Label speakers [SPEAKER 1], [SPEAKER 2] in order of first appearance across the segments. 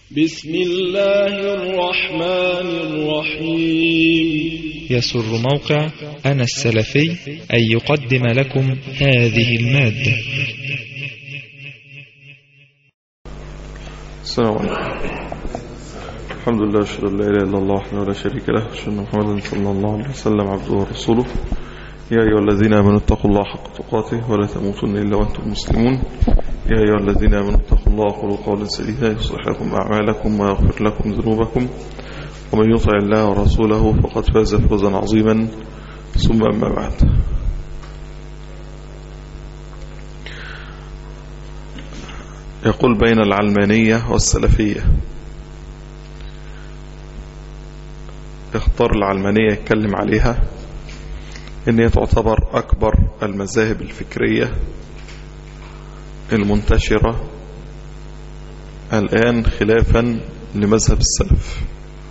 [SPEAKER 1] بسم الله الرحمن الرحيم
[SPEAKER 2] يسر موقع أنا السلفي أن يقدم لكم هذه المادة
[SPEAKER 3] السلام عليكم الحمد لله أشهد أن لا إله إلا الله وحده لا شريك له أشهد أن محمدا صلى الله عليه وسلم عبده ورسوله يا أيها الذين آمنوا اتقوا الله حق تقاته ولا تموتن إلا وأنتم مسلمون يا أيها الذين آمنوا اتقوا الله وقولوا قولا سديدا يصلح لكم أعمالكم ويغفر لكم ذنوبكم ومن يطع الله ورسوله فقد فاز فوزا عظيما ثم أما بعد يقول بين العلمانية والسلفية اختار العلمانية يتكلم عليها ان هي تعتبر اكبر المذاهب الفكرية المنتشرة الان خلافا لمذهب السلف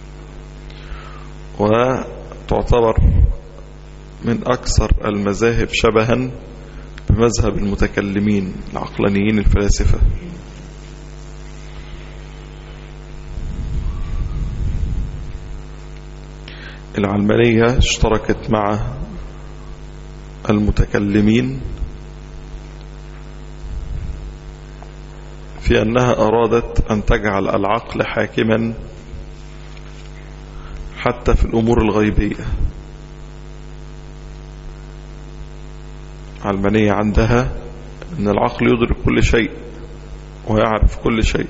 [SPEAKER 3] وتعتبر من اكثر المذاهب شبها بمذهب المتكلمين العقلانيين الفلاسفة العلمانية اشتركت مع المتكلمين في أنها أرادت أن تجعل العقل حاكما حتى في الأمور الغيبية علمانية عندها أن العقل يدرك كل شيء ويعرف كل شيء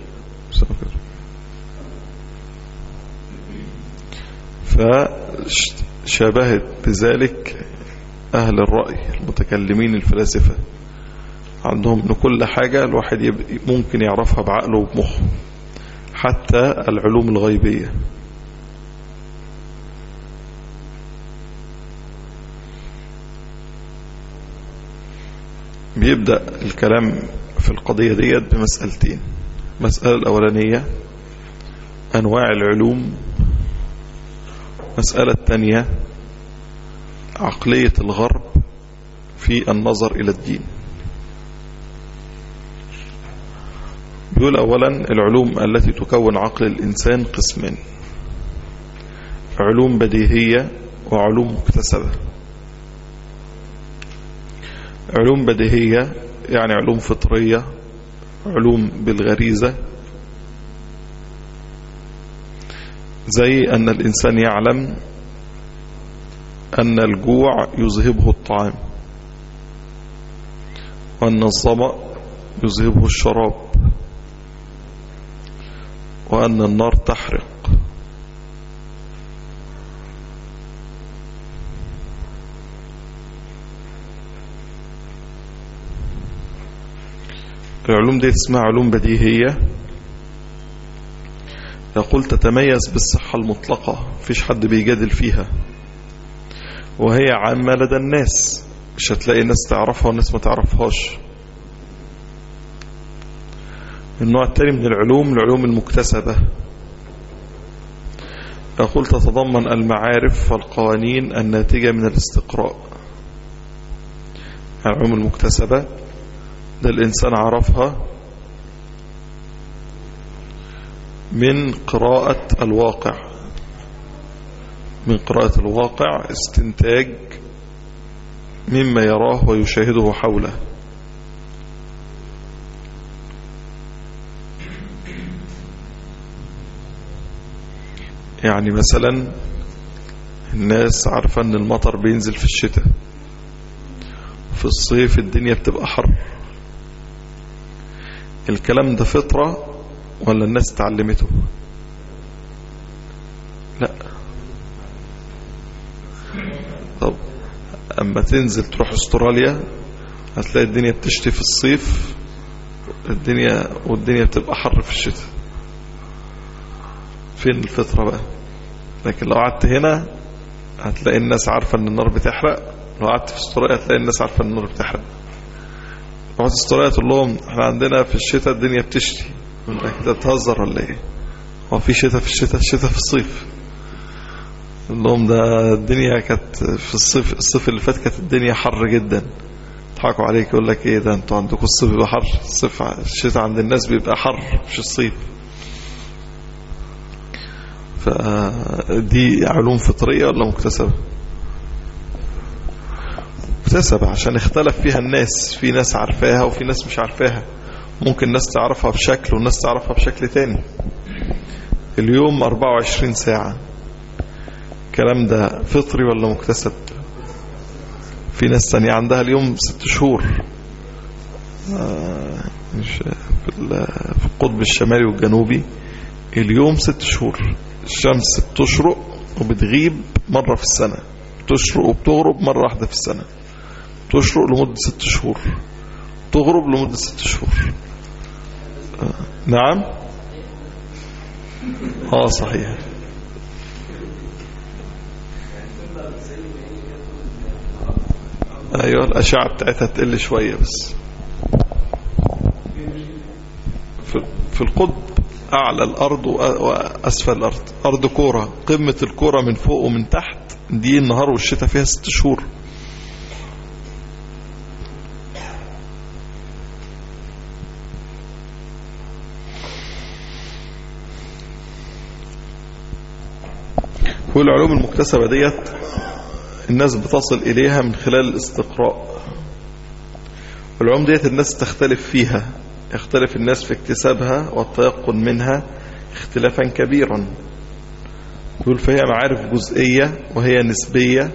[SPEAKER 3] فشابهت بذلك أهل الرأي المتكلمين الفلاسفة عندهم أن كل حاجة الواحد ممكن يعرفها بعقله وبمخه حتى العلوم الغيبية بيبدأ الكلام في القضية ديت بمسألتين المسألة الأولانية أنواع العلوم المسألة الثانية عقلية الغرب في النظر إلى الدين بيقول أولا العلوم التي تكون عقل الإنسان قسمين علوم بديهية وعلوم مكتسبة علوم بديهية يعني علوم فطرية علوم بالغريزة زي أن الإنسان يعلم أن الجوع يذهبه الطعام وأن الظمأ يذهبه الشراب وأن النار تحرق العلوم دي اسمها علوم بديهية يقول تتميز بالصحة المطلقة فيش حد بيجادل فيها وهي عامة لدى الناس مش هتلاقي ناس تعرفها والناس ما تعرفهاش النوع الثاني من العلوم العلوم المكتسبة يقول تتضمن المعارف والقوانين الناتجة من الاستقراء العلوم المكتسبة ده الإنسان عرفها من قراءة الواقع من قراءة الواقع استنتاج مما يراه ويشاهده حوله يعني مثلا الناس عارفة ان المطر بينزل في الشتاء في الصيف الدنيا بتبقى حر الكلام ده فطرة ولا الناس تعلمته لا طب اما تنزل تروح استراليا هتلاقي الدنيا بتشتي في الصيف الدنيا والدنيا بتبقى حر في الشتاء فين الفطرة بقى لكن لو قعدت هنا هتلاقي الناس عارفة ان النار بتحرق لو قعدت في استراليا هتلاقي الناس عارفة ان النار بتحرق رحت استراليا تقول لهم احنا عندنا في الشتاء الدنيا بتشتي انت كده بتهزر ولا ايه هو في شتاء في الشتاء الشتاء في الصيف لهم ده الدنيا كانت في الصيف الصيف اللي فات كانت الدنيا حر جدا يضحكوا عليك يقول لك ايه ده انتوا عندكم الصيف بيبقى حر الصيف الشتاء عند الناس بيبقى حر مش الصيف فدي علوم فطرية ولا مكتسبة مكتسبة عشان اختلف فيها الناس في ناس عارفاها وفي ناس مش عارفاها ممكن ناس تعرفها بشكل وناس تعرفها بشكل تاني اليوم 24 ساعة الكلام ده فطري ولا مكتسب في ناس تانية عندها اليوم ست شهور آه، مش في ال- في القطب الشمالي والجنوبي اليوم ست شهور الشمس بتشرق وبتغيب مرة في السنة بتشرق وبتغرب مرة واحدة في السنة تشرق لمدة ست شهور تغرب لمدة ست شهور آه، نعم اه صحيح ايوه الاشعه بتاعتها تقل شويه بس في في القطب اعلى الارض وأ- واسفل الارض ارض كوره قمه الكوره من فوق ومن تحت دي النهار والشتاء فيها ست شهور والعلوم المكتسبة ديت الناس بتصل إليها من خلال الاستقراء والعلوم ديت الناس تختلف فيها يختلف الناس في اكتسابها والتيقن منها اختلافا كبيرا يقول فهي معارف جزئية وهي نسبية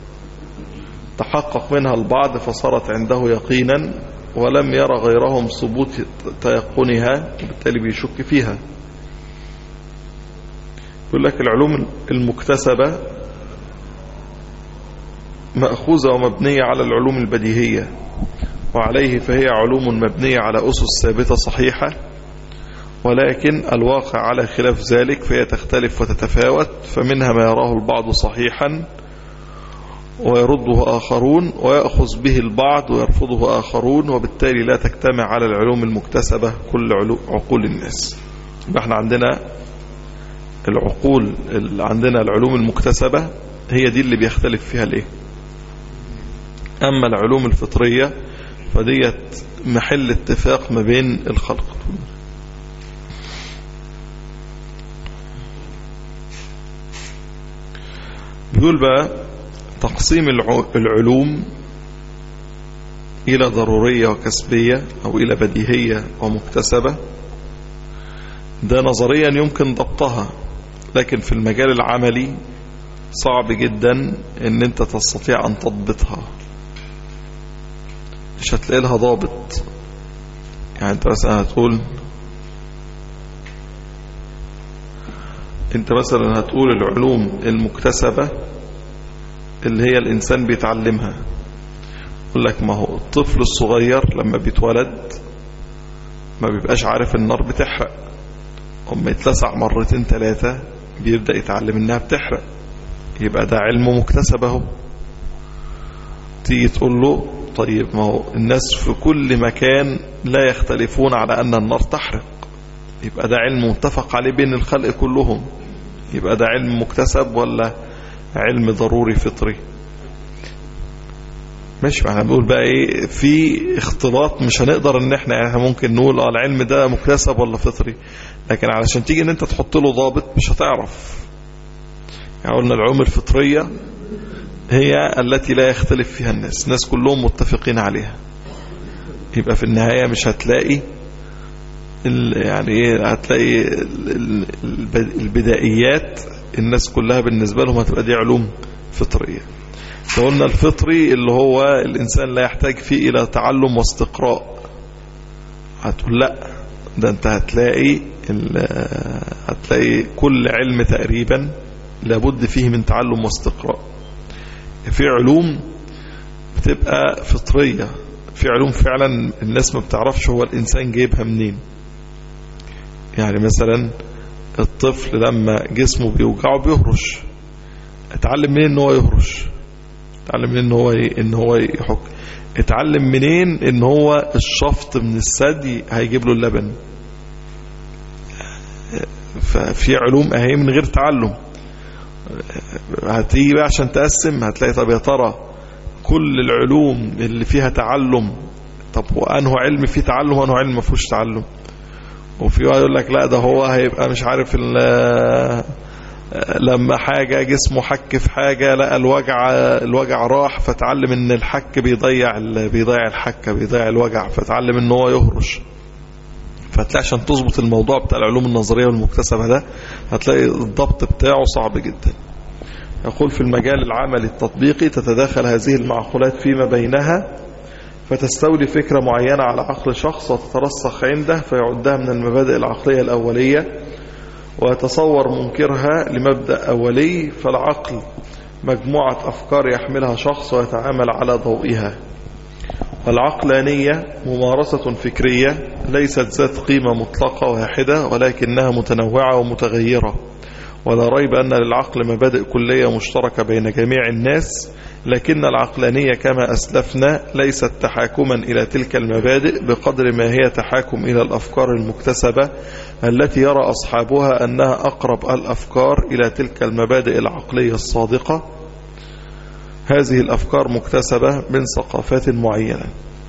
[SPEAKER 3] تحقق منها البعض فصارت عنده يقينا ولم يرى غيرهم ثبوت تيقنها وبالتالي بيشك فيها يقول لك العلوم المكتسبة مأخوذة ومبنية على العلوم البديهية وعليه فهي علوم مبنية على أسس ثابتة صحيحة ولكن الواقع على خلاف ذلك فهي تختلف وتتفاوت فمنها ما يراه البعض صحيحا ويرده آخرون ويأخذ به البعض ويرفضه آخرون وبالتالي لا تجتمع على العلوم المكتسبة كل علو- عقول الناس يبقى احنا عندنا العقول اللي عندنا العلوم المكتسبة هي دي اللي بيختلف فيها الايه اما العلوم الفطرية فديت محل اتفاق ما بين الخلق بيقول بقى تقسيم الع- العلوم إلى ضرورية وكسبية أو إلى بديهية ومكتسبة ده نظريا يمكن ضبطها لكن في المجال العملي صعب جدا ان انت تستطيع ان تضبطها مش هتلاقي لها ضابط يعني انت مثلا هتقول انت مثلا هتقول العلوم المكتسبة اللي هي الانسان بيتعلمها يقول لك ما هو الطفل الصغير لما بيتولد ما بيبقاش عارف النار بتحرق اما يتلسع مرتين ثلاثة بيبدأ يتعلم انها بتحرق يبقى ده علم مكتسب اهو تيجي تقول له طيب ما هو الناس في كل مكان لا يختلفون على ان النار تحرق يبقى ده علم متفق عليه بين الخلق كلهم يبقى ده علم مكتسب ولا علم ضروري فطري ماشي احنا بنقول بقى ايه في اختلاط مش هنقدر ان احنا يعني ممكن نقول اه العلم ده مكتسب ولا فطري لكن علشان تيجي ان انت تحط له ضابط مش هتعرف يعني قلنا العلوم الفطرية هي التي لا يختلف فيها الناس الناس كلهم متفقين عليها يبقى في النهاية مش هتلاقي ال- يعني ايه هتلاقي ال- ال- الب- البدائيات الناس كلها بالنسبة لهم هتبقى دي علوم فطرية لو قلنا الفطري اللي هو الإنسان لا يحتاج فيه إلى تعلم واستقراء هتقول لا ده انت هتلاقي ال- هتلاقي كل علم تقريبا لابد فيه من تعلم واستقراء في علوم بتبقى فطرية في علوم فعلا الناس ما بتعرفش هو الإنسان جايبها منين يعني مثلا الطفل لما جسمه بيوجعه بيهرش اتعلم منين ان هو يهرش اتعلم منين ان هو ي- ان هو يحك اتعلم منين ان هو الشفط من الثدي هيجيب له اللبن ففي علوم اهي من غير تعلم هتيجي بقى عشان تقسم هتلاقي طب يا ترى كل العلوم اللي فيها تعلم طب وانه علم فيه تعلم وانه علم ما فيهوش تعلم وفي واحد يقول لك لا ده هو هيبقى مش عارف ال- لما حاجة جسمه حك في حاجة لقى الوجع الوجع راح فتعلم ان الحك بيضيع بيضيع الحكة بيضيع الوجع فتعلم ان هو يهرش فهتلاقي عشان تظبط الموضوع بتاع العلوم النظرية والمكتسبة ده هتلاقي الضبط بتاعه صعب جدا يقول في المجال العملي التطبيقي تتداخل هذه المعقولات فيما بينها فتستولي فكرة معينة على عقل شخص وتترسخ عنده فيعدها من المبادئ العقلية الأولية ويتصور منكرها لمبدأ أولي فالعقل مجموعة أفكار يحملها شخص ويتعامل على ضوئها والعقلانية ممارسة فكرية ليست ذات قيمة مطلقة واحدة ولكنها متنوعة ومتغيرة ولا ريب أن للعقل مبادئ كلية مشتركة بين جميع الناس لكن العقلانية كما أسلفنا ليست تحاكما إلى تلك المبادئ بقدر ما هي تحاكم إلى الأفكار المكتسبة التي يرى أصحابها أنها أقرب الأفكار إلى تلك المبادئ العقلية الصادقة هذه الأفكار مكتسبة من ثقافات معينة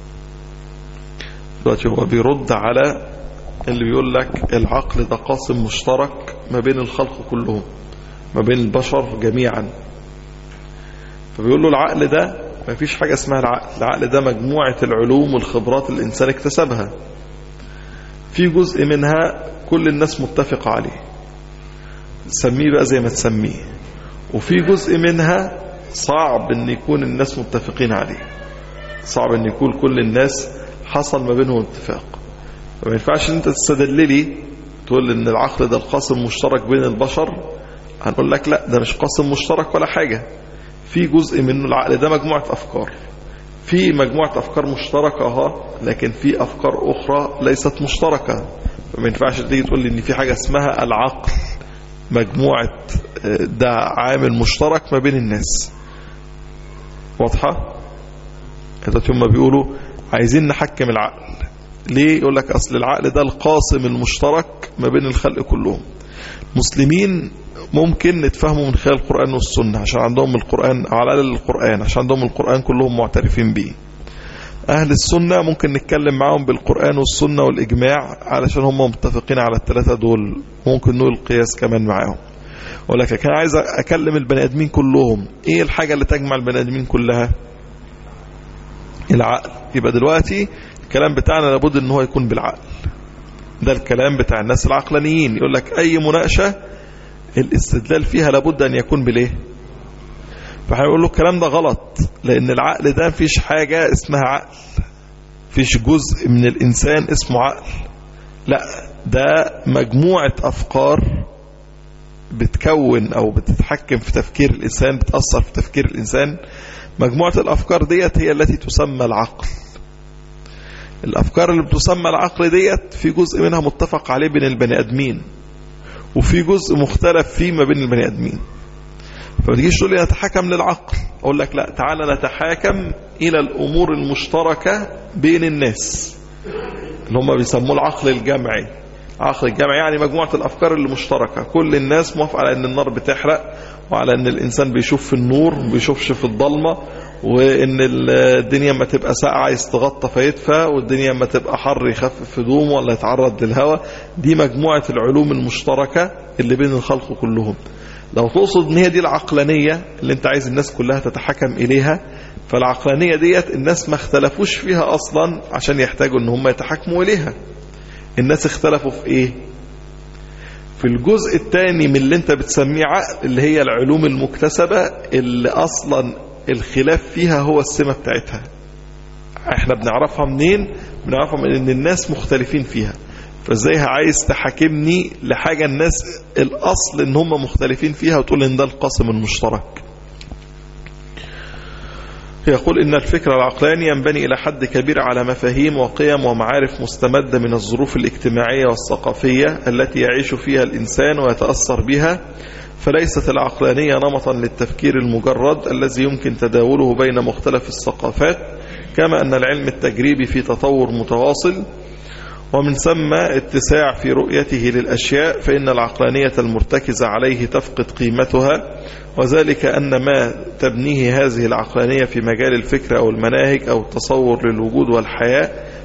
[SPEAKER 3] دلوقتي هو بيرد على اللي بيقول لك العقل ده قاسم مشترك ما بين الخلق كلهم ما بين البشر جميعا فبيقول له العقل ده ما فيش حاجة اسمها العقل العقل ده مجموعة العلوم والخبرات اللي الإنسان اكتسبها في جزء منها كل الناس متفقة عليه سميه بقى زي ما تسميه وفي جزء منها صعب ان يكون الناس متفقين عليه صعب ان يكون كل الناس حصل ما بينهم اتفاق فما ينفعش انت تستدل لي تقول ان العقل ده القاسم مشترك بين البشر هنقول لك لا ده مش قاسم مشترك ولا حاجة في جزء منه العقل ده مجموعة أفكار في مجموعة أفكار مشتركة ها لكن في أفكار أخرى ليست مشتركة فما ينفعش تيجي تقول لي إن في حاجة اسمها العقل مجموعة ده عامل مشترك ما بين الناس واضحة؟ كده هم بيقولوا عايزين نحكم العقل ليه يقول لك أصل العقل ده القاسم المشترك ما بين الخلق كلهم مسلمين ممكن نتفهموا من خلال القرآن والسنة عشان عندهم القرآن على الأقل القرآن عشان عندهم القرآن كلهم معترفين به أهل السنة ممكن نتكلم معهم بالقرآن والسنة والإجماع علشان هم متفقين على الثلاثة دول ممكن نقول القياس كمان معاهم ولكن كان عايز أكلم البني آدمين كلهم إيه الحاجة اللي تجمع البني آدمين كلها العقل يبقى دلوقتي الكلام بتاعنا لابد ان هو يكون بالعقل ده الكلام بتاع الناس العقلانيين يقول لك اي مناقشة الاستدلال فيها لابد ان يكون بالايه فهيقول له الكلام ده غلط لان العقل ده مفيش حاجة اسمها عقل فيش جزء من الانسان اسمه عقل لا ده مجموعة افكار بتكون او بتتحكم في تفكير الانسان بتأثر في تفكير الانسان مجموعة الافكار ديت هي التي تسمى العقل الافكار اللي بتسمى العقل ديت في جزء منها متفق عليه بين البني ادمين وفي جزء مختلف فيه ما بين البني ادمين فما تجيش تقول لي نتحكم للعقل اقول لك لا تعالى نتحاكم الى الامور المشتركه بين الناس اللي هم بيسموه العقل الجمعي عقل الجمعي يعني مجموعه الافكار اللي مشتركه كل الناس موافقه على ان النار بتحرق وعلى ان الانسان بيشوف في النور وما بيشوفش في الضلمه وان الدنيا ما تبقى ساقعه يستغطى فيدفى والدنيا ما تبقى حر يخفف هدومه ولا يتعرض للهواء دي مجموعه العلوم المشتركه اللي بين الخلق كلهم لو تقصد ان هي دي العقلانيه اللي انت عايز الناس كلها تتحكم اليها فالعقلانيه ديت الناس ما اختلفوش فيها اصلا عشان يحتاجوا ان هم يتحكموا اليها الناس اختلفوا في ايه في الجزء الثاني من اللي انت بتسميه عقل اللي هي العلوم المكتسبة اللي اصلا الخلاف فيها هو السمة بتاعتها احنا بنعرفها منين بنعرفها من ان الناس مختلفين فيها فازاي عايز تحاكمني لحاجة الناس الاصل ان هم مختلفين فيها وتقول ان ده القاسم المشترك يقول إن الفكر العقلاني ينبني إلى حد كبير على مفاهيم وقيم ومعارف مستمدة من الظروف الاجتماعية والثقافية التي يعيش فيها الإنسان ويتأثر بها فليست العقلانية نمطا للتفكير المجرد الذي يمكن تداوله بين مختلف الثقافات كما أن العلم التجريبي في تطور متواصل ومن ثم اتساع في رؤيته للأشياء فإن العقلانية المرتكزة عليه تفقد قيمتها وذلك أن ما تبنيه هذه العقلانية في مجال الفكر أو المناهج أو التصور للوجود والحياة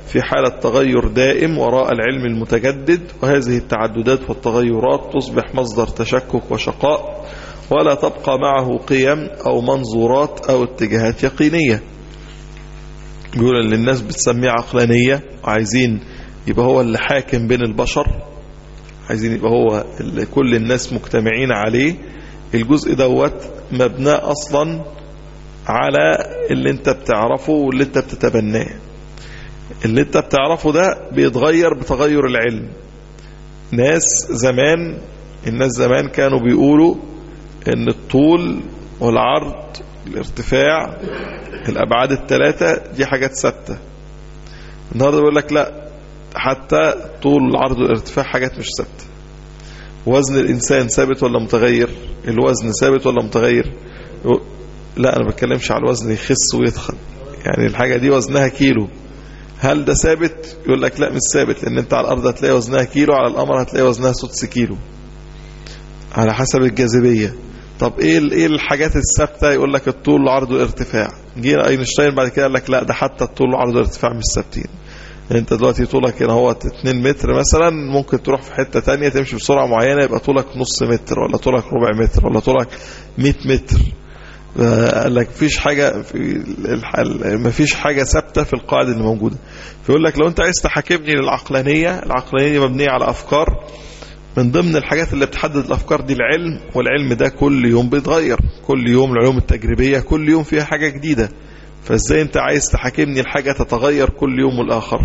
[SPEAKER 3] في حالة تغير دائم وراء العلم المتجدد وهذه التعددات والتغيرات تصبح مصدر تشكك وشقاء ولا تبقى معه قيم أو منظورات أو اتجاهات يقينية بيقول ان الناس بتسميه عقلانية وعايزين يبقى هو اللي حاكم بين البشر عايزين يبقى هو اللي كل الناس مجتمعين عليه الجزء دوت مبناه أصلا على اللي انت بتعرفه واللي انت بتتبناه اللي انت بتعرفه ده بيتغير بتغير العلم ناس زمان الناس زمان كانوا بيقولوا ان الطول والعرض الارتفاع الابعاد الثلاثة دي حاجات ثابتة النهاردة بيقول لك لا حتى طول العرض والارتفاع حاجات مش ثابتة وزن الانسان ثابت ولا متغير الوزن ثابت ولا متغير لا انا بتكلمش على الوزن يخس ويتخن يعني الحاجة دي وزنها كيلو هل ده ثابت يقول لك لا مش ثابت لان انت على الارض هتلاقي وزنها كيلو على القمر هتلاقي وزنها سدس كيلو على حسب الجاذبية طب ايه ايه الحاجات الثابته يقول لك الطول والعرض والارتفاع جه اينشتاين بعد كده قال لك لا ده حتى الطول والعرض والارتفاع مش ثابتين انت دلوقتي طولك هنا هو 2 متر مثلا ممكن تروح في حته تانية تمشي بسرعه معينه يبقى طولك نص متر ولا طولك ربع متر ولا طولك 100 متر قال لك مفيش حاجه في الحل مفيش حاجه ثابته في القاعده اللي موجوده فيقول لك لو انت عايز تحاكمني للعقلانيه العقلانيه دي مبنيه على افكار من ضمن الحاجات اللي بتحدد الافكار دي العلم والعلم ده كل يوم بيتغير كل يوم العلوم التجريبيه كل يوم فيها حاجه جديده فازاي انت عايز تحاكمني الحاجه تتغير كل يوم والاخر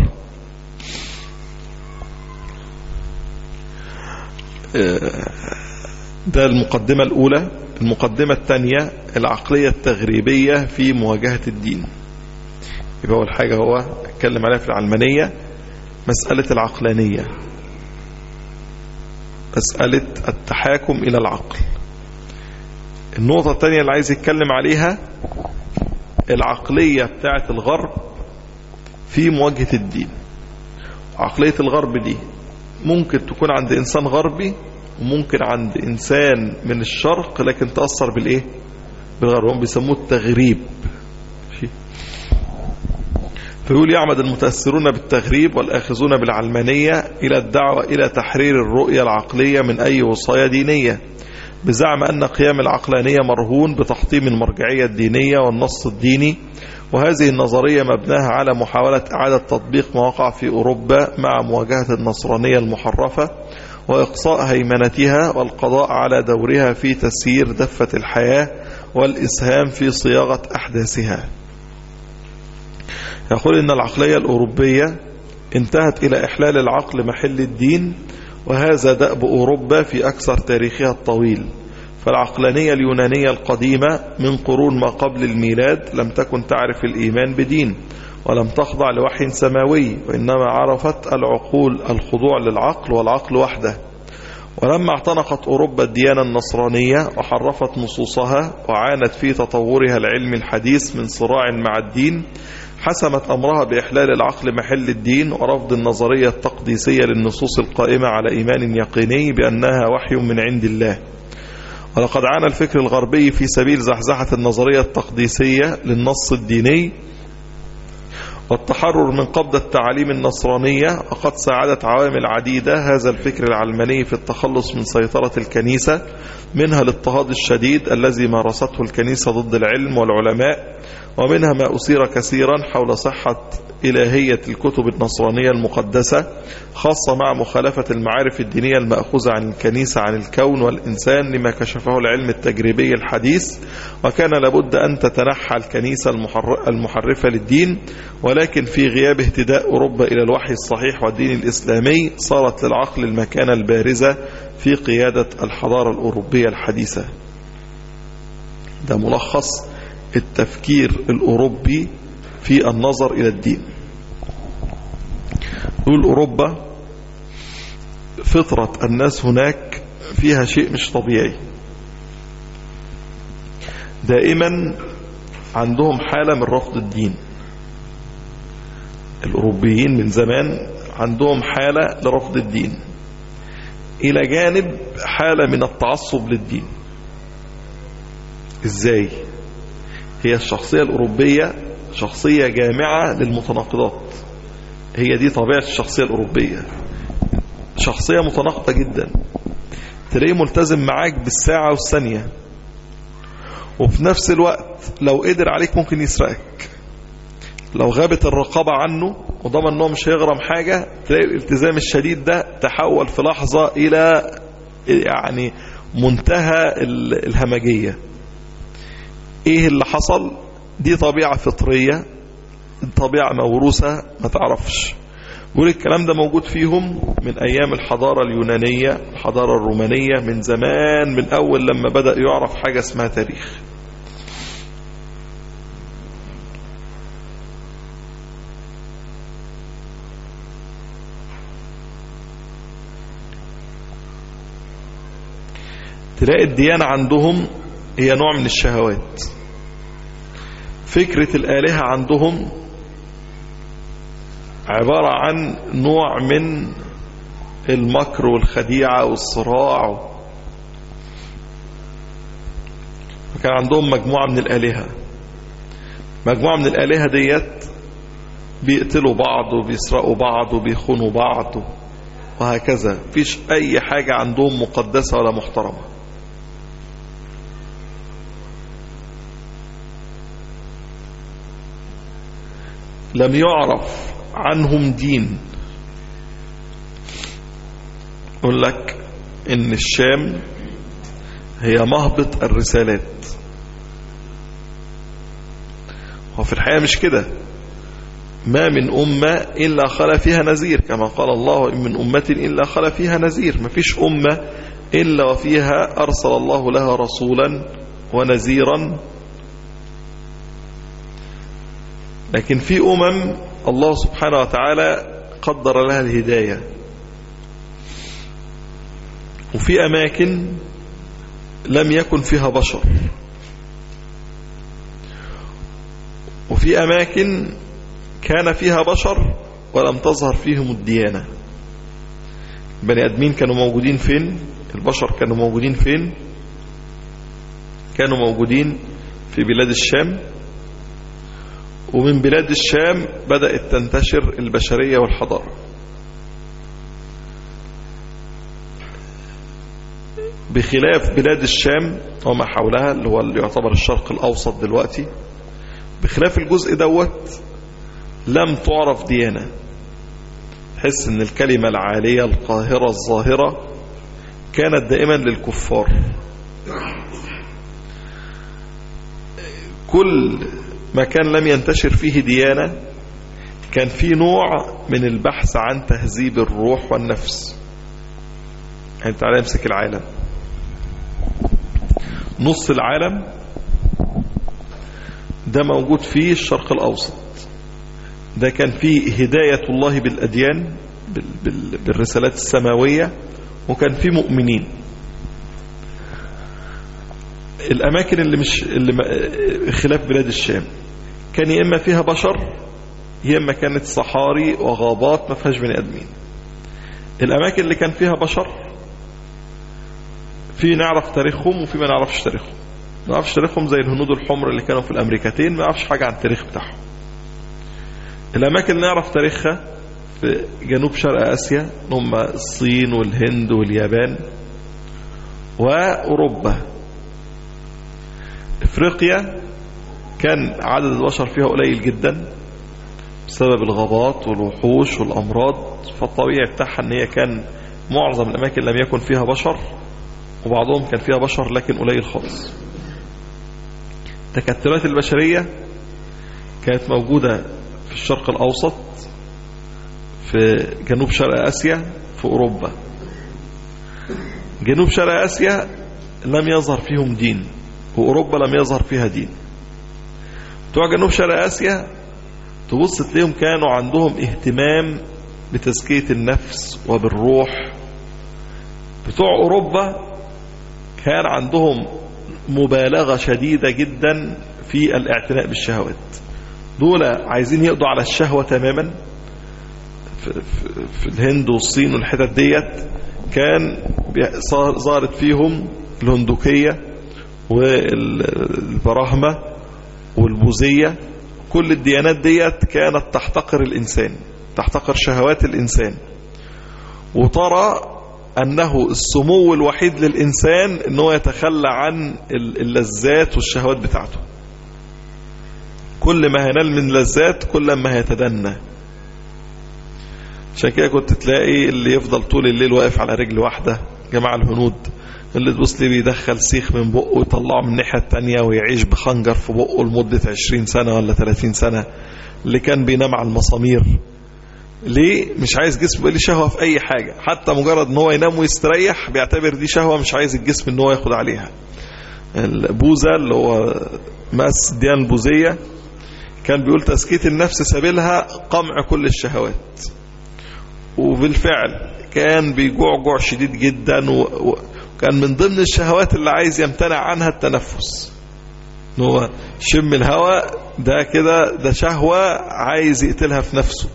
[SPEAKER 3] ده المقدمة الأولى المقدمة الثانية العقلية التغريبية في مواجهة الدين يبقى أول حاجة هو اتكلم عليها في العلمانية مسألة العقلانية مسألة التحاكم إلى العقل النقطة الثانية اللي عايز يتكلم عليها العقلية بتاعة الغرب في مواجهة الدين عقلية الغرب دي ممكن تكون عند إنسان غربي وممكن عند إنسان من الشرق لكن تأثر بالإيه بالغرب هم بيسموه التغريب فيقول يعمد المتأثرون بالتغريب والآخذون بالعلمانية إلى الدعوة إلى تحرير الرؤية العقلية من أي وصاية دينية بزعم أن قيام العقلانية مرهون بتحطيم المرجعية الدينية والنص الديني وهذه النظرية مبناها على محاولة إعادة تطبيق ما وقع في أوروبا مع مواجهة النصرانية المحرفة وإقصاء هيمنتها والقضاء على دورها في تسيير دفة الحياة والإسهام في صياغة أحداثها يقول إن العقلية الأوروبية انتهت إلى إحلال العقل محل الدين وهذا دأب أوروبا في أكثر تاريخها الطويل فالعقلانية اليونانية القديمة من قرون ما قبل الميلاد لم تكن تعرف الإيمان بدين ولم تخضع لوحي سماوي وإنما عرفت العقول الخضوع للعقل والعقل وحده ولما اعتنقت أوروبا الديانة النصرانية وحرفت نصوصها وعانت في تطورها العلم الحديث من صراع مع الدين حسمت أمرها بإحلال العقل محل الدين ورفض النظرية التقديسية للنصوص القائمة على إيمان يقيني بأنها وحي من عند الله ولقد عانى الفكر الغربي في سبيل زحزحة النظرية التقديسية للنص الديني والتحرر من قبض التعاليم النصرانية وقد ساعدت عوامل عديدة هذا الفكر العلماني في التخلص من سيطرة الكنيسة منها الاضطهاد الشديد الذي مارسته الكنيسة ضد العلم والعلماء ومنها ما أثير كثيرا حول صحة إلهية الكتب النصرانية المقدسة خاصة مع مخالفة المعارف الدينية المأخوذة عن الكنيسة عن الكون والإنسان لما كشفه العلم التجريبي الحديث وكان لابد أن تتنحى الكنيسة المحرفة للدين ولكن في غياب اهتداء أوروبا إلى الوحي الصحيح والدين الإسلامي صارت للعقل المكانة البارزة في قيادة الحضارة الأوروبية الحديثة ده ملخص التفكير الأوروبي في النظر إلى الدين نقول أوروبا فطرة الناس هناك فيها شيء مش طبيعي دائما عندهم حالة من رفض الدين الأوروبيين من زمان عندهم حالة لرفض الدين إلى جانب حالة من التعصب للدين إزاي هي الشخصية الأوروبية شخصية جامعة للمتناقضات هي دي طبيعة الشخصية الأوروبية شخصية متناقضة جدا تلاقيه ملتزم معاك بالساعة والثانية وفي نفس الوقت لو قدر عليك ممكن يسرقك لو غابت الرقابة عنه وضمن انه مش هيغرم حاجة تلاقي الالتزام الشديد ده تحول في لحظة الى يعني منتهى الهمجية ايه اللي حصل دي طبيعة فطرية طبيعة موروثة ما تعرفش بيقول الكلام ده موجود فيهم من أيام الحضارة اليونانية الحضارة الرومانية من زمان من أول لما بدأ يعرف حاجة اسمها تاريخ تلاقي الديانة عندهم هي نوع من الشهوات فكرة الآلهة عندهم عبارة عن نوع من المكر والخديعة والصراع وكان عندهم مجموعة من الآلهة مجموعة من الآلهة ديت بيقتلوا بعض وبيسرقوا بعض وبيخونوا بعض وهكذا فيش أي حاجة عندهم مقدسة ولا محترمة لم يعرف عنهم دين يقول لك ان الشام هي مهبط الرسالات وفي الحقيقة مش كده ما من أمة إلا خلا فيها نذير كما قال الله إن من أمة إلا خلا فيها نذير ما فيش أمة إلا وفيها أرسل الله لها رسولا ونذيرا لكن في أمم الله سبحانه وتعالى قدر لها الهداية وفي أماكن لم يكن فيها بشر وفي أماكن كان فيها بشر ولم تظهر فيهم الديانة بني أدمين كانوا موجودين فين البشر كانوا موجودين فين كانوا موجودين في بلاد الشام ومن بلاد الشام بدأت تنتشر البشرية والحضارة بخلاف بلاد الشام وما حولها اللي هو اللي يعتبر الشرق الأوسط دلوقتي بخلاف الجزء دوت لم تعرف ديانة تحس ان الكلمة العالية القاهرة الظاهرة كانت دائما للكفار كل مكان لم ينتشر فيه ديانة كان في نوع من البحث عن تهذيب الروح والنفس يعني تعالى امسك العالم نص العالم ده موجود فيه الشرق الأوسط ده كان فيه هداية الله بالأديان بالرسالات السماوية وكان فيه مؤمنين الأماكن اللي مش اللي خلاف بلاد الشام كان يا إما فيها بشر يا إما كانت صحاري وغابات ما فيهاش بني آدمين الأماكن اللي كان فيها بشر في نعرف تاريخهم وفي ما نعرفش تاريخهم ما نعرفش تاريخهم زي الهنود الحمر اللي كانوا في الأمريكتين ما نعرفش حاجة عن التاريخ بتاعهم الأماكن اللي نعرف تاريخها في جنوب شرق آسيا هم الصين والهند واليابان وأوروبا إفريقيا كان عدد البشر فيها قليل جدا بسبب الغابات والوحوش والأمراض فالطبيعي بتاعها ان هي كان معظم الأماكن لم يكن فيها بشر وبعضهم كان فيها بشر لكن قليل خالص تكتلات البشرية كانت موجودة في الشرق الأوسط في جنوب شرق آسيا في أوروبا جنوب شرق آسيا لم يظهر فيهم دين وأوروبا لم يظهر فيها دين بتوع جنوب شرق آسيا تبص تلاقيهم كانوا عندهم اهتمام بتزكية النفس وبالروح بتوع أوروبا كان عندهم مبالغة شديدة جدا في الاعتناء بالشهوات دول عايزين يقضوا على الشهوة تماما في, في, في الهند والصين والحتت ديت كان ظهرت فيهم الهندوكية والبراهمة والبوذية كل الديانات ديت كانت تحتقر الإنسان تحتقر شهوات الإنسان وترى أنه السمو الوحيد للإنسان أنه يتخلى عن اللذات والشهوات بتاعته كل ما ينال من لذات كل ما هيتدنى عشان كده كنت تلاقي اللي يفضل طول الليل واقف على رجل واحدة جماعة الهنود اللي تبص لي بيدخل سيخ من بقه ويطلعه من الناحية التانية ويعيش بخنجر في بقه لمدة 20 سنة ولا 30 سنة اللي كان بينام على المسامير ليه مش عايز جسمه يبقى ليه شهوة في أي حاجة حتى مجرد ان هو ينام ويستريح بيعتبر دي شهوة مش عايز الجسم ان هو ياخد عليها البوذا اللي هو مأس الديانة البوذية كان بيقول تسكيت النفس سبيلها قمع كل الشهوات وبالفعل كان بيجوع جوع شديد جدا وكان من ضمن الشهوات اللي عايز يمتنع عنها التنفس ان هو شم الهواء ده كده ده شهوة عايز يقتلها في نفسه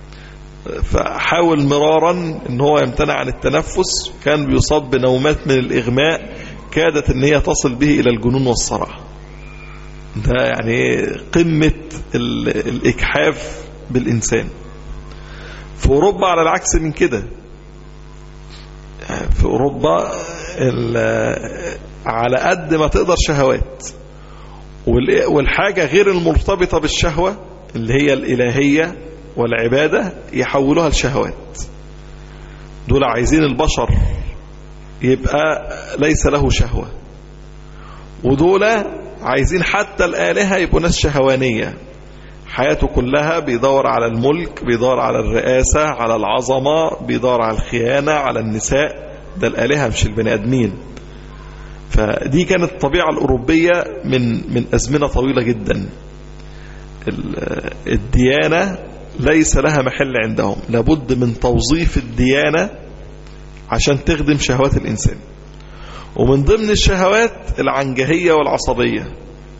[SPEAKER 3] فحاول مرارا ان هو يمتنع عن التنفس كان بيصاب بنومات من الإغماء كادت ان هي تصل به إلى الجنون والصرع ده يعني قمة الإكحاف بالإنسان في أوروبا على العكس من كده في أوروبا على قد ما تقدر شهوات والحاجة غير المرتبطة بالشهوة اللي هي الإلهية والعبادة يحولوها لشهوات دول عايزين البشر يبقى ليس له شهوة ودول عايزين حتى الآلهة يبقوا ناس شهوانية حياته كلها بيدور على الملك بيدور على الرئاسة على العظمة بيدور على الخيانة على النساء ده الآلهة مش البني آدمين فدي كانت الطبيعة الأوروبية من من أزمنة طويلة جدا الديانة ليس لها محل عندهم لابد من توظيف الديانة عشان تخدم شهوات الإنسان ومن ضمن الشهوات العنجهية والعصبية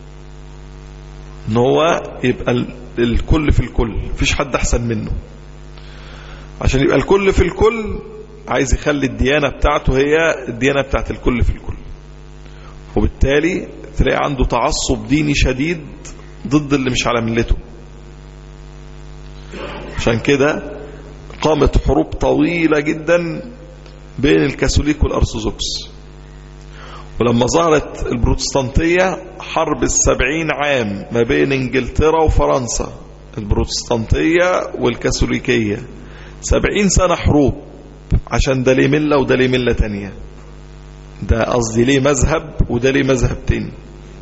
[SPEAKER 3] ان هو يبقى الكل في الكل مفيش حد احسن منه عشان يبقى الكل في الكل عايز يخلي الديانة بتاعته هي الديانة بتاعت الكل في الكل وبالتالي تلاقي عنده تعصب ديني شديد ضد اللي مش على ملته عشان كده قامت حروب طويلة جدا بين الكاثوليك والأرثوذكس ولما ظهرت البروتستانتية حرب السبعين عام ما بين انجلترا وفرنسا البروتستانتية والكاثوليكية سبعين سنة حروب عشان ده ليه ملة وده ليه ملة تانية ده قصدي ليه مذهب وده ليه مذهب تاني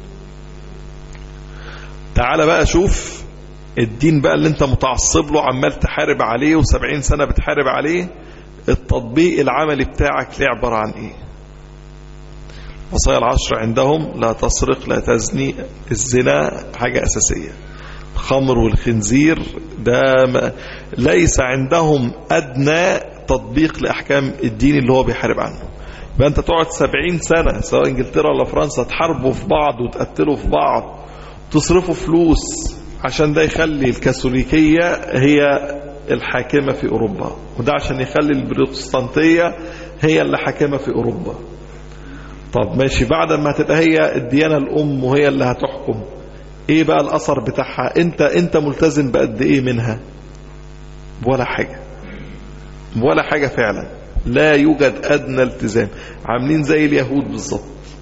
[SPEAKER 3] تعال بقى شوف الدين بقى اللي انت متعصب له عمال تحارب عليه وسبعين سنة بتحارب عليه التطبيق العملي بتاعك ليه عبارة عن ايه وصايا العشر عندهم لا تسرق لا تزني الزنا حاجة أساسية الخمر والخنزير ده ليس عندهم أدنى تطبيق لأحكام الدين اللي هو بيحارب عنه يبقى أنت تقعد سبعين سنة سواء إنجلترا ولا فرنسا تحاربوا في بعض وتقتلوا في بعض تصرفوا فلوس عشان ده يخلي الكاثوليكية هي الحاكمة في أوروبا وده عشان يخلي البروتستانتية هي اللي حاكمة في أوروبا طب ماشي بعد ما هتبقى هي الديانة الأم وهي اللي هتحكم ايه بقى الأثر بتاعها انت انت ملتزم بقد ايه منها ولا حاجة ولا حاجة فعلا لا يوجد أدنى التزام عاملين زي اليهود بالظبط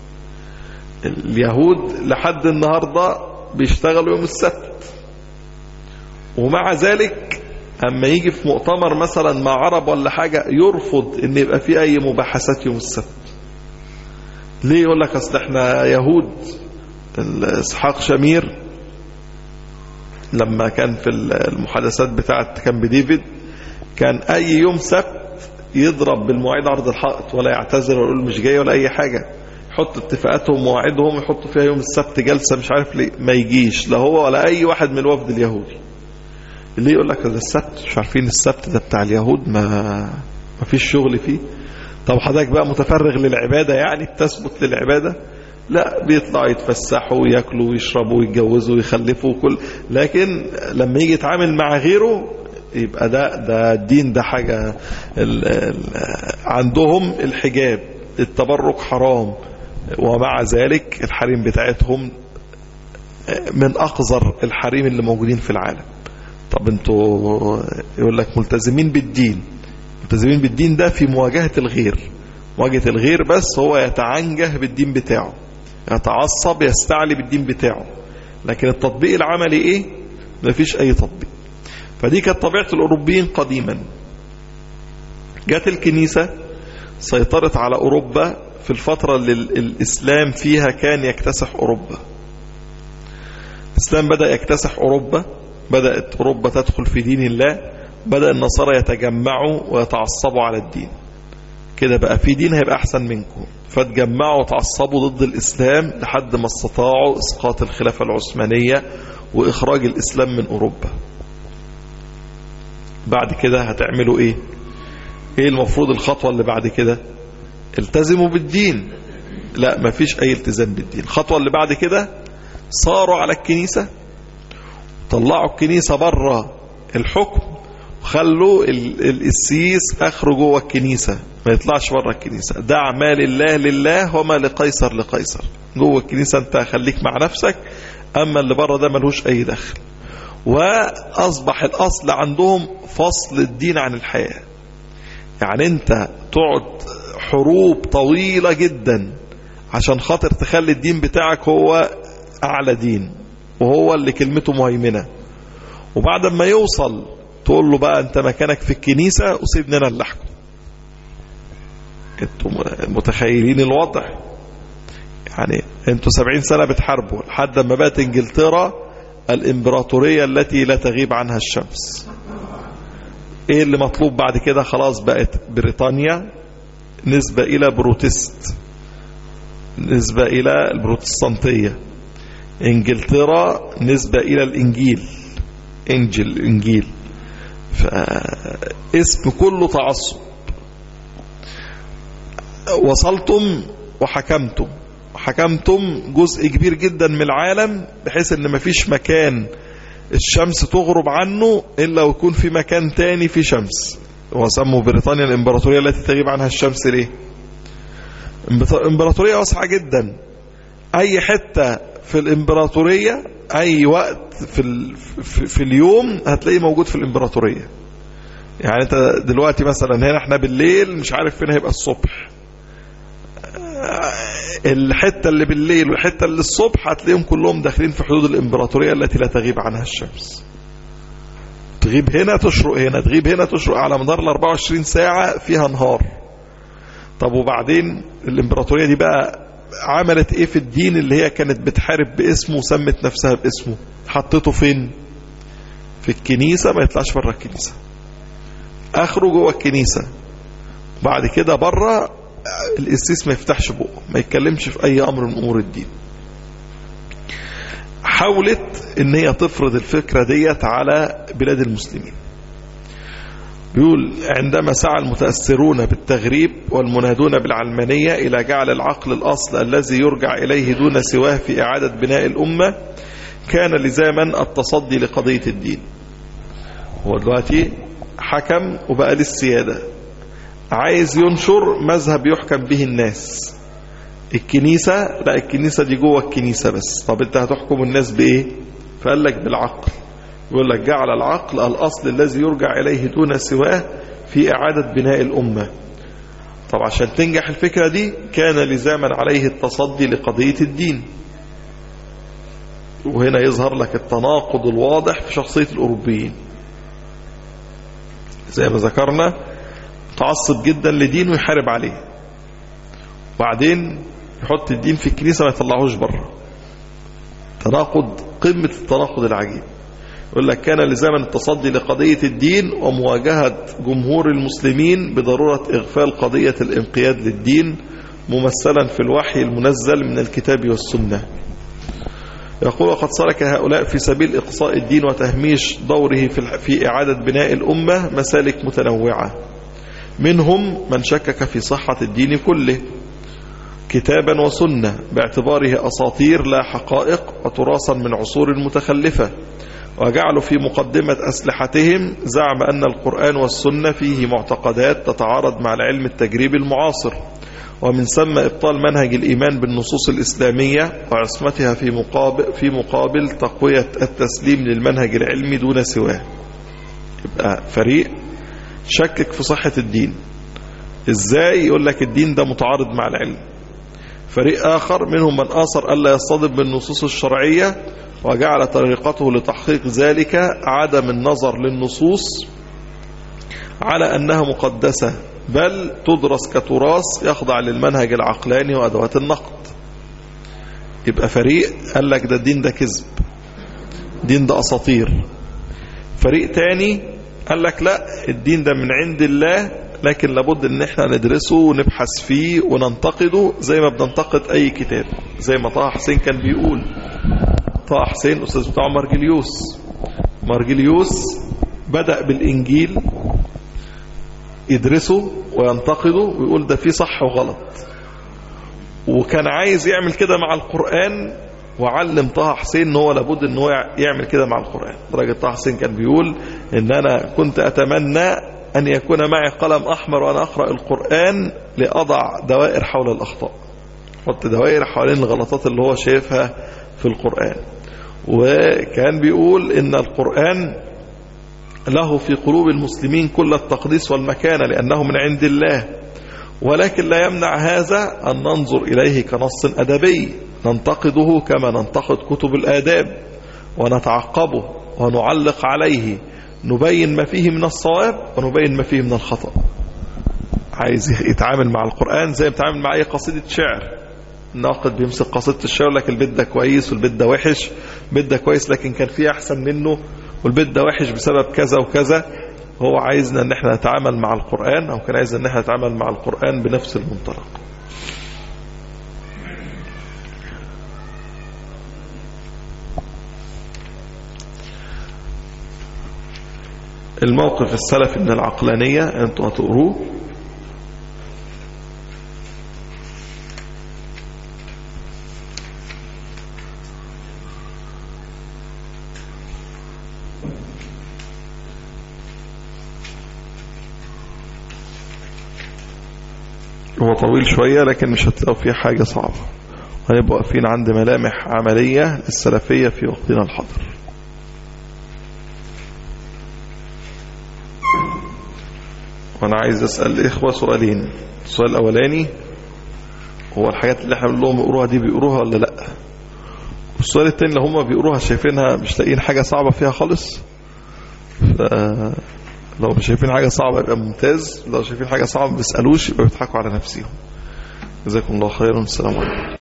[SPEAKER 3] اليهود لحد النهاردة بيشتغلوا يوم السبت ومع ذلك أما يجي في مؤتمر مثلا مع عرب ولا حاجة يرفض ان يبقى في أي مباحثات يوم السبت ليه يقول لك اصل احنا يهود اسحاق شمير لما كان في المحادثات بتاعه كامب ديفيد كان اي يوم سبت يضرب بالمواعيد عرض الحائط ولا يعتذر ولا يقول مش جاي ولا اي حاجه يحط اتفاقاتهم ومواعيدهم يحطوا فيها يوم السبت جلسه مش عارف ليه ما يجيش لا هو ولا اي واحد من الوفد اليهودي اللي يقول لك ده السبت مش عارفين السبت ده بتاع اليهود ما ما فيش شغل فيه طب حضرتك بقى متفرغ للعبادة يعني بتثبت للعبادة لا بيطلعوا يتفسحوا وياكلوا ويشربوا ويتجوزوا ويخلفوا كل لكن لما يجي يتعامل مع غيره يبقى ده ده الدين ده حاجة ال ال عندهم الحجاب التبرك حرام ومع ذلك الحريم بتاعتهم من أقذر الحريم اللي موجودين في العالم طب انتوا يقول لك ملتزمين بالدين ملتزمين بالدين ده في مواجهة الغير مواجهة الغير بس هو يتعنجه بالدين بتاعه يتعصب يستعلي بالدين بتاعه لكن التطبيق العملي ايه مفيش اي تطبيق فدي كانت طبيعة الاوروبيين قديما جت الكنيسة سيطرت على اوروبا في الفترة اللي الاسلام فيها كان يكتسح اوروبا الاسلام بدأ يكتسح اوروبا بدأت اوروبا تدخل في دين الله بدأ النصارى يتجمعوا ويتعصبوا على الدين كده بقى في دين هيبقى احسن منكم فتجمعوا وتعصبوا ضد الاسلام لحد ما استطاعوا اسقاط الخلافة العثمانية واخراج الاسلام من اوروبا بعد كده هتعملوا ايه ايه المفروض الخطوة اللي بعد كده التزموا بالدين لا مفيش اي التزام بالدين الخطوة اللي بعد كده صاروا على الكنيسة طلعوا الكنيسة بره الحكم وخلوا القسيس اخره جوه الكنيسة ما يطلعش بره الكنيسة دع ما لله لله وما لقيصر لقيصر جوه الكنيسة انت خليك مع نفسك اما اللي بره ده ملوش اي دخل واصبح الاصل عندهم فصل الدين عن الحياة يعني انت تقعد حروب طويلة جدا عشان خاطر تخلي الدين بتاعك هو اعلى دين وهو اللي كلمته مهيمنة وبعد ما يوصل تقول له بقى انت مكانك في الكنيسة وسيبني انا اللي احكم انتوا متخيلين الوضع يعني انتوا سبعين سنة بتحاربوا لحد ما بقت انجلترا الامبراطورية التي لا تغيب عنها الشمس ايه اللي مطلوب بعد كده خلاص بقت بريطانيا نسبة الى بروتست نسبة الى البروتستانتية انجلترا نسبة الى الانجيل انجل انجيل فاسم كله تعصب وصلتم وحكمتم حكمتم جزء كبير جدا من العالم بحيث ان مفيش مكان الشمس تغرب عنه الا ويكون في مكان تاني في شمس وسموا بريطانيا الامبراطورية التي تغيب عنها الشمس ليه امبراطورية واسعة جدا اي حتة في الامبراطورية اي وقت في, ال... في, في اليوم هتلاقيه موجود في الامبراطورية يعني انت دلوقتي مثلا هنا احنا بالليل مش عارف فين هيبقى الصبح الحتة اللي بالليل والحتة اللي الصبح هتلاقيهم كلهم داخلين في حدود الامبراطورية التي لا تغيب عنها الشمس تغيب هنا تشرق هنا تغيب هنا تشرق على مدار ال 24 ساعة فيها نهار طب وبعدين الامبراطورية دي بقى عملت ايه في الدين اللي هي كانت بتحارب باسمه وسمت نفسها باسمه حطيته فين في الكنيسة ما يطلعش بره الكنيسة اخره جوه الكنيسة بعد كده بره القسيس ما يفتحش بقه ما يتكلمش في اي امر من امور الدين حاولت ان هي تفرض الفكرة ديت على بلاد المسلمين بيقول عندما سعى المتأثرون بالتغريب والمنادون بالعلمانية إلى جعل العقل الأصل الذي يرجع إليه دون سواه في إعادة بناء الأمة كان لزاما التصدي لقضية الدين هو دلوقتي حكم وبقى للسيادة عايز ينشر مذهب يحكم به الناس الكنيسة لا الكنيسة دي جوه الكنيسة بس طب انت هتحكم الناس بإيه فقال لك بالعقل يقول لك جعل العقل الأصل الذي يرجع إليه دون سواه في إعادة بناء الأمة طب عشان تنجح الفكرة دي كان لزاما عليه التصدي لقضية الدين وهنا يظهر لك التناقض الواضح في شخصية الأوروبيين زي ما ذكرنا متعصب جدا لدين ويحارب عليه وبعدين يحط الدين في الكنيسة ما يطلعوش بره تناقض قمة التناقض العجيب يقول لك كان لزاما التصدي لقضية الدين ومواجهة جمهور المسلمين بضرورة إغفال قضية الانقياد للدين ممثلا في الوحي المنزل من الكتاب والسنة يقول وقد سلك هؤلاء في سبيل إقصاء الدين وتهميش دوره في, في إعادة بناء الأمة مسالك متنوعة منهم من شكك في صحة الدين كله كتابا وسنة باعتباره أساطير لا حقائق وتراثا من عصور متخلفة وجعلوا في مقدمة أسلحتهم زعم أن القرآن والسنة فيه معتقدات تتعارض مع العلم التجريبي المعاصر ومن ثم إبطال منهج الإيمان بالنصوص الإسلامية وعصمتها في مقابل, في مقابل تقوية التسليم للمنهج العلمي دون سواه يبقى فريق شكك في صحة الدين ازاي يقول لك الدين ده متعارض مع العلم فريق آخر منهم من آثر ألا يصطدم بالنصوص الشرعية وجعل طريقته لتحقيق ذلك عدم النظر للنصوص على أنها مقدسة بل تدرس كتراث يخضع للمنهج العقلاني وأدوات النقد يبقى فريق قال لك ده الدين ده كذب دين ده أساطير فريق تاني قال لك لا الدين ده من عند الله لكن لابد ان احنا ندرسه ونبحث فيه وننتقده زي ما بننتقد اي كتاب زي ما طه حسين كان بيقول طه حسين استاذ بتاع مارجليوس مارجليوس بدأ بالانجيل يدرسه وينتقده ويقول ده فيه صح وغلط وكان عايز يعمل كده مع القرآن وعلم طه حسين ان هو لابد ان هو يعمل كده مع القرآن درجة طه حسين كان بيقول ان انا كنت اتمنى ان يكون معي قلم احمر وانا اقرأ القرآن لاضع دوائر حول الاخطاء حط دوائر حوالين الغلطات اللي هو شايفها في القرآن وكان بيقول ان القرآن له في قلوب المسلمين كل التقديس والمكانة لأنه من عند الله ولكن لا يمنع هذا أن ننظر إليه كنص أدبي ننتقده كما ننتقد كتب الآداب ونتعقبه ونعلق عليه نبين ما فيه من الصواب ونبين ما فيه من الخطأ عايز يتعامل مع القرآن زي ما يتعامل مع أي قصيدة شعر الناقد بيمسك قصيدة الشعر لك البيت ده كويس والبيت ده وحش البيت ده كويس لكن كان فيه أحسن منه والبيت ده وحش بسبب كذا وكذا هو عايزنا ان احنا نتعامل مع القرآن او كان عايز ان احنا نتعامل مع القرآن بنفس المنطلق الموقف السلفي من العقلانية انتوا هتقروه هو طويل شوية لكن مش هتلاقوا فيه حاجة صعبة هنبقى واقفين عند ملامح عملية للسلفية في وقتنا الحاضر وانا عايز اسأل الاخوة سؤالين السؤال الاولاني هو الحاجات اللي احنا بنقول لهم يقروها دي بيقروها ولا لا والسؤال التاني اللي هم بيقروها شايفينها مش لاقيين حاجة صعبة فيها خالص ف... لو مش شايفين حاجة صعبة يبقى ممتاز لو شايفين حاجة صعبة ما بيسألوش يبقى بيضحكوا على نفسهم جزاكم الله خيرا السلام عليكم